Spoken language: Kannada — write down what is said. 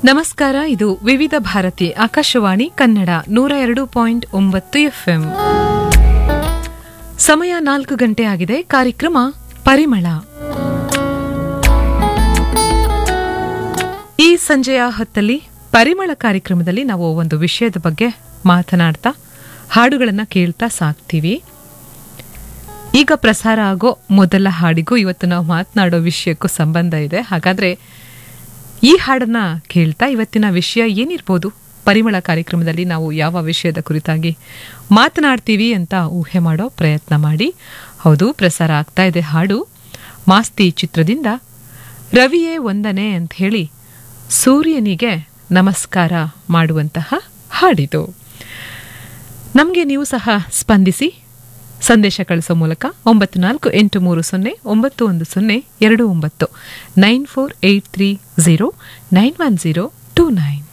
ನಮಸ್ಕಾರ ಇದು ವಿವಿಧ ಭಾರತಿ ಆಕಾಶವಾಣಿ ಕನ್ನಡ ನೂರ ಎರಡು ಪಾಯಿಂಟ್ ಒಂಬತ್ತು ಎಫ್ಎಂ ಸಮಯ ನಾಲ್ಕು ಗಂಟೆ ಆಗಿದೆ ಕಾರ್ಯಕ್ರಮ ಪರಿಮಳ ಈ ಸಂಜೆಯ ಹೊತ್ತಲ್ಲಿ ಪರಿಮಳ ಕಾರ್ಯಕ್ರಮದಲ್ಲಿ ನಾವು ಒಂದು ವಿಷಯದ ಬಗ್ಗೆ ಮಾತನಾಡ್ತಾ ಹಾಡುಗಳನ್ನ ಕೇಳ್ತಾ ಸಾಕ್ತೀವಿ ಈಗ ಪ್ರಸಾರ ಆಗೋ ಮೊದಲ ಹಾಡಿಗೂ ಇವತ್ತು ನಾವು ಮಾತನಾಡೋ ವಿಷಯಕ್ಕೂ ಸಂಬಂಧ ಇದೆ ಹಾಗಾದ್ರೆ ಈ ಹಾಡನ್ನ ಕೇಳ್ತಾ ಇವತ್ತಿನ ವಿಷಯ ಏನಿರ್ಬೋದು ಪರಿಮಳ ಕಾರ್ಯಕ್ರಮದಲ್ಲಿ ನಾವು ಯಾವ ವಿಷಯದ ಕುರಿತಾಗಿ ಮಾತನಾಡ್ತೀವಿ ಅಂತ ಊಹೆ ಮಾಡೋ ಪ್ರಯತ್ನ ಮಾಡಿ ಹೌದು ಪ್ರಸಾರ ಆಗ್ತಾ ಇದೆ ಹಾಡು ಮಾಸ್ತಿ ಚಿತ್ರದಿಂದ ರವಿಯೇ ಒಂದನೆ ಅಂತ ಹೇಳಿ ಸೂರ್ಯನಿಗೆ ನಮಸ್ಕಾರ ಮಾಡುವಂತಹ ಹಾಡಿದು ನಮಗೆ ನೀವು ಸಹ ಸ್ಪಂದಿಸಿ ಸಂದೇಶ ಕಳಿಸೋ ಮೂಲಕ ಒಂಬತ್ತು ನಾಲ್ಕು ಎಂಟು ಮೂರು ಸೊನ್ನೆ ಒಂಬತ್ತು ಒಂದು ಸೊನ್ನೆ ಎರಡು ಒಂಬತ್ತು nine four eight three zero nine one zero two nine